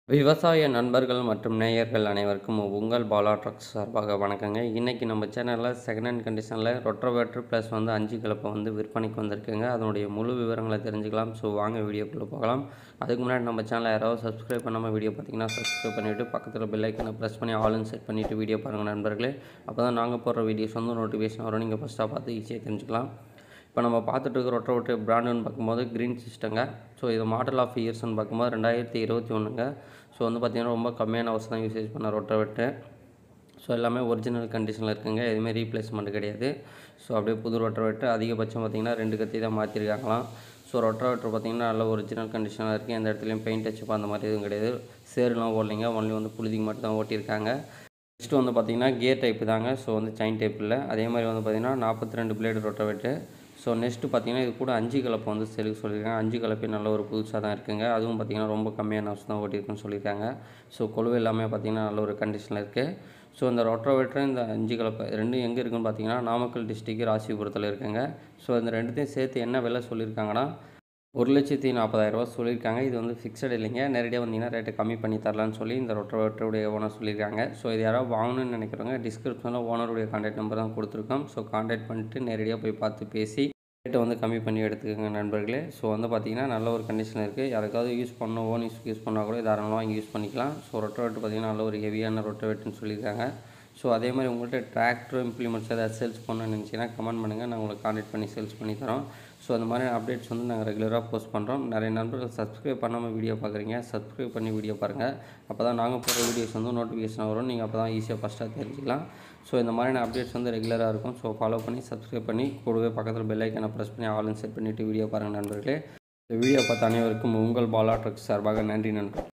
விவசாய நண்பர்கள் மற்றும் நேயர்கள் அனைவருக்கும் உங்கள் பாலா ட்ரக்ஸ் சார்பாக வணக்கங்க இன்றைக்கி நம்ம சேனலில் செகண்ட் ஹேண்ட் கண்டிஷனில் ரொட்டோவேட்ரு ப்ளஸ் வந்து அஞ்சு கலப்பை வந்து விற்பனைக்கு வந்திருக்குங்க அதனுடைய முழு விவரங்களை தெரிஞ்சுக்கலாம் ஸோ வாங்க வீடியோக்குள்ளே போகலாம் அதுக்கு முன்னாடி நம்ம சேனலை யாராவது சப்ஸ்கிரைப் பண்ணாமல் வீடியோ பார்த்தீங்கன்னா சப்ஸ்கிரைப் பண்ணிவிட்டு பக்கத்தில் பெல் ஐக்கனை ப்ரெஸ் பண்ணி ஆல்னு செட் பண்ணிவிட்டு வீடியோ பாருங்கள் நண்பர்களே அப்போ தான் நாங்கள் போடுற வீடியோஸ் வந்து நோட்டிஃபிகேஷன் வரும் நீங்கள் ஃபஸ்ட்டாக பார்த்து ஈஸியாக தெரிஞ்சுக்கலாம் இப்போ நம்ம பார்த்துட்டு இருக்கிற ரொட்டோவேட்ரு பிராண்டுன்னு பார்க்கும்போது க்ரீன் சிஸ்டங்க ஸோ இது மாடல் ஆஃப் இயர்ஸ்னு பார்க்கும்போது ரெண்டாயிரத்தி இருபத்தி ஒன்றுங்க ஸோ வந்து பார்த்திங்கன்னா ரொம்ப கம்மியான வருஷம் தான் யூசேஜ் பண்ண ரொட்டோவேட்ரு ஸோ எல்லாமே ஒரிஜினல் கண்டிஷனில் இருக்குங்க எதுவுமே ரீப்ளேஸ்மெண்ட் கிடையாது ஸோ அப்படியே புது ரொட்டோவேட்ரு அதிகபட்சம் பார்த்திங்கன்னா ரெண்டு கத்தி தான் மாற்றிருக்காங்களாம் ஸோ ரொட்டோவேட்ரு பார்த்திங்கன்னா நல்ல ஒரிஜினல் கண்டிஷனாக இருக்குது எந்த இடத்துலையும் பெயிண்ட் அடிச்சுப்பா அந்த மாதிரி எதுவும் கிடையாது சேருலாம் ஓடலைங்க ஒன்லி வந்து புழுதிக்கு மட்டும் தான் ஓட்டியிருக்காங்க நெக்ஸ்ட்டு வந்து பார்த்திங்கன்னா கியர் டைப்பு தாங்க ஸோ வந்து செயின் டைப் இல்லை அதே மாதிரி வந்து பார்த்திங்கன்னா நாற்பத்தி ரெண்டு பிளேடு ரொட்டோவேட்ரு ஸோ நெக்ஸ்ட்டு பார்த்தீங்கன்னா இது கூட அஞ்சு கலப்பை வந்து செலுக்க சொல்லியிருக்காங்க அஞ்சு கலப்பே நல்ல ஒரு புதுசாக தான் இருக்குங்க அதுவும் பார்த்திங்கன்னா ரொம்ப கம்மியான வருஷம் தான் ஓட்டியிருக்குன்னு சொல்லியிருக்காங்க ஸோ கொழுவு எல்லாமே பார்த்திங்கன்னா நல்ல ஒரு கண்டிஷனில் இருக்குது ஸோ இந்த ரொட்டோவேட்டர் இந்த அஞ்சு கலப்பை ரெண்டும் எங்கே இருக்குன்னு பார்த்தீங்கன்னா நாமக்கல் டிஸ்ட்ரிக்ட் ராசிபுரத்தில் இருக்குங்க ஸோ இந்த ரெண்டுத்தையும் சேர்த்து என்ன விலை சொல்லியிருக்காங்கன்னா ஒரு லட்சத்தி நாற்பதாயிரரூவா சொல்லியிருக்காங்க இது வந்து ஃபிக்ஸட் இல்லைங்க நேரடியாக வந்தீங்கன்னா ரேட்டை கம்மி பண்ணி தரலான்னு சொல்லி இந்த ரொட்டோவேட்டருடைய ஓனர் சொல்லியிருக்காங்க ஸோ இது யாராவது வாங்கணும்னு நினைக்கிறவங்க டிஸ்கிரிப்ஷனில் ஓனருடைய கான்டாக்ட் நம்பர் தான் கொடுத்துருக்கோம் ஸோ கான்டாக்ட் பண்ணிட்டு நேரடியாக போய் பார்த்து பேசி ரேட்டை வந்து கம்மி பண்ணி எடுத்துக்கோங்க நண்பர்களே ஸோ வந்து பார்த்திங்கன்னா நல்ல ஒரு கண்டிஷன் இருக்குது யாருக்காவது யூஸ் பண்ணணும் ஓன் யூஸ் யூஸ் பண்ணால் கூட தாராளமாக வாங்கி யூஸ் பண்ணிக்கலாம் ஸோ ரொட்டோவேட்டர் பார்த்திங்கன்னா நல்ல ஒரு ஹெவியான ரொட்டோவேட்டர்னு சொல்லியிருக்காங்க ஸோ அதே மாதிரி உங்கள்கிட்ட டிராக்டர் இம்ப்ளிமெண்ட்ஸ் ஏதாவது சேல்ஸ் பண்ணணும்னு நினச்சிங்கன்னா கமெண்ட் பண்ணுங்கள் நான் உங்களுக்கு கான்டாக்ட் பண்ணி சேல்ஸ் பண்ணி தரோம் ஸோ அந்த மாதிரி அப்டேட்ஸ் வந்து நாங்கள் ரெகுலராக போஸ்ட் பண்ணுறோம் நிறைய நண்பர்கள் சப்ஸ்கிரைப் பண்ணாமல் வீடியோ பார்க்குறீங்க சப்ஸ்கிரைப் பண்ணி வீடியோ பாருங்கள் அப்போ தான் நாங்கள் போடுற வீடியோஸ் வந்து நோட்டிஃபிகேஷன் வரும் நீங்கள் அப்போ தான் ஈஸியாக ஃபஸ்ட்டாக தெரிஞ்சுக்கலாம் ஸோ இந்த மாதிரியான அப்டேட்ஸ் வந்து ரெகுலராக இருக்கும் ஸோ ஃபாலோ பண்ணி சப்ஸ்கிரைப் பண்ணி கூடவே பக்கத்தில் பெல் ஐக்கனை ப்ரெஸ் பண்ணி ஆல்னு செட் பண்ணிவிட்டு வீடியோ பாருங்கள் நண்பர்களே இந்த வீடியோ பார்த்த அனைவருக்கும் உங்கள் பாலா ட்ரக்ஸ் சார்பாக நன்றி நண்பர்